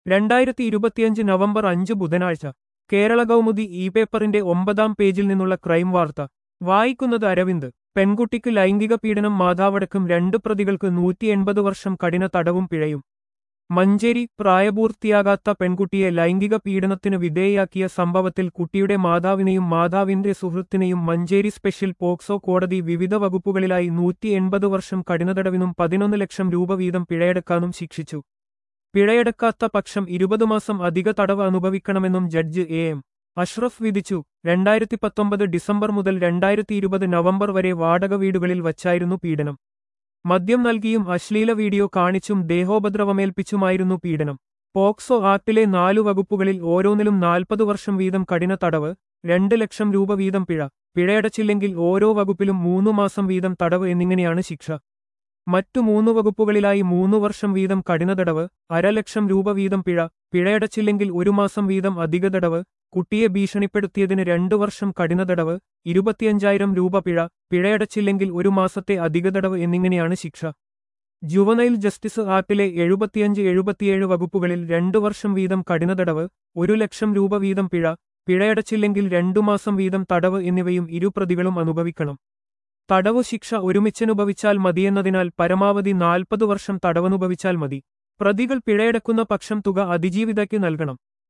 രണ്ടായിരത്തി ഇരുപത്തിയഞ്ച് നവംബർ അഞ്ച് ബുധനാഴ്ച കേരള കൗമുദി ഇ പേപ്പറിന്റെ ഒമ്പതാം പേജിൽ നിന്നുള്ള ക്രൈം വാർത്ത വായിക്കുന്നത് അരവിന്ദ് പെൺകുട്ടിക്ക് ലൈംഗിക പീഡനം മാതാവടക്കം രണ്ട് പ്രതികൾക്ക് നൂറ്റി എൺപത് വർഷം കഠിന തടവും പിഴയും മഞ്ചേരി പ്രായപൂർത്തിയാകാത്ത പെൺകുട്ടിയെ ലൈംഗിക പീഡനത്തിന് വിധേയയാക്കിയ സംഭവത്തിൽ കുട്ടിയുടെ മാതാവിനെയും മാതാവിന്റെ സുഹൃത്തിനെയും മഞ്ചേരി സ്പെഷ്യൽ പോക്സോ കോടതി വിവിധ വകുപ്പുകളിലായി നൂറ്റി എൺപത് വർഷം കഠിനതടവിനും പതിനൊന്ന് ലക്ഷം രൂപ വീതം പിഴയടക്കാനും ശിക്ഷിച്ചു പിഴയടക്കാത്ത പക്ഷം ഇരുപത് മാസം അധിക തടവ് അനുഭവിക്കണമെന്നും ജഡ്ജ് എ എം അഷ്റഫ് വിധിച്ചു രണ്ടായിരത്തി പത്തൊമ്പത് ഡിസംബർ മുതൽ രണ്ടായിരത്തി ഇരുപത് നവംബർ വരെ വാടക വീടുകളിൽ വച്ചായിരുന്നു പീഡനം മദ്യം നൽകിയും അശ്ലീല വീഡിയോ കാണിച്ചും ദേഹോപദ്രവമേൽപ്പിച്ചുമായിരുന്നു പീഡനം പോക്സോ ആക്ടിലെ നാലു വകുപ്പുകളിൽ ഓരോന്നിലും നാൽപ്പത് വർഷം വീതം കഠിന തടവ് രണ്ട് ലക്ഷം രൂപ വീതം പിഴ പിഴയടച്ചില്ലെങ്കിൽ ഓരോ വകുപ്പിലും മൂന്നു മാസം വീതം തടവ് എന്നിങ്ങനെയാണ് ശിക്ഷ മറ്റു മൂന്നു വകുപ്പുകളിലായി മൂന്നു വർഷം വീതം കഠിനതടവ് അരലക്ഷം രൂപ വീതം പിഴ പിഴയടച്ചില്ലെങ്കിൽ ഒരു മാസം വീതം അധിക തടവ് കുട്ടിയെ ഭീഷണിപ്പെടുത്തിയതിന് രണ്ടു വർഷം കഠിനതടവ് ഇരുപത്തിയഞ്ചായിരം രൂപ പിഴ പിഴയടച്ചില്ലെങ്കിൽ ഒരു മാസത്തെ അധിക തടവ് എന്നിങ്ങനെയാണ് ശിക്ഷ ജുവനൈൽ ജസ്റ്റിസ് ആക്ടിലെ എഴുപത്തിയഞ്ച് എഴുപത്തിയേഴ് വകുപ്പുകളിൽ രണ്ടു വർഷം വീതം കഠിനതടവ് ഒരു ലക്ഷം രൂപ വീതം പിഴ പിഴയടച്ചില്ലെങ്കിൽ രണ്ടു മാസം വീതം തടവ് എന്നിവയും ഇരു പ്രതികളും അനുഭവിക്കണം തടവു ശിക്ഷ ഒരുമിച്ചനുഭവിച്ചാൽ മതിയെന്നതിനാൽ പരമാവധി നാൽപ്പത് വർഷം തടവനുഭവിച്ചാൽ മതി പ്രതികൾ പിഴയടക്കുന്ന പക്ഷം തുക അതിജീവിതയ്ക്ക് നൽകണം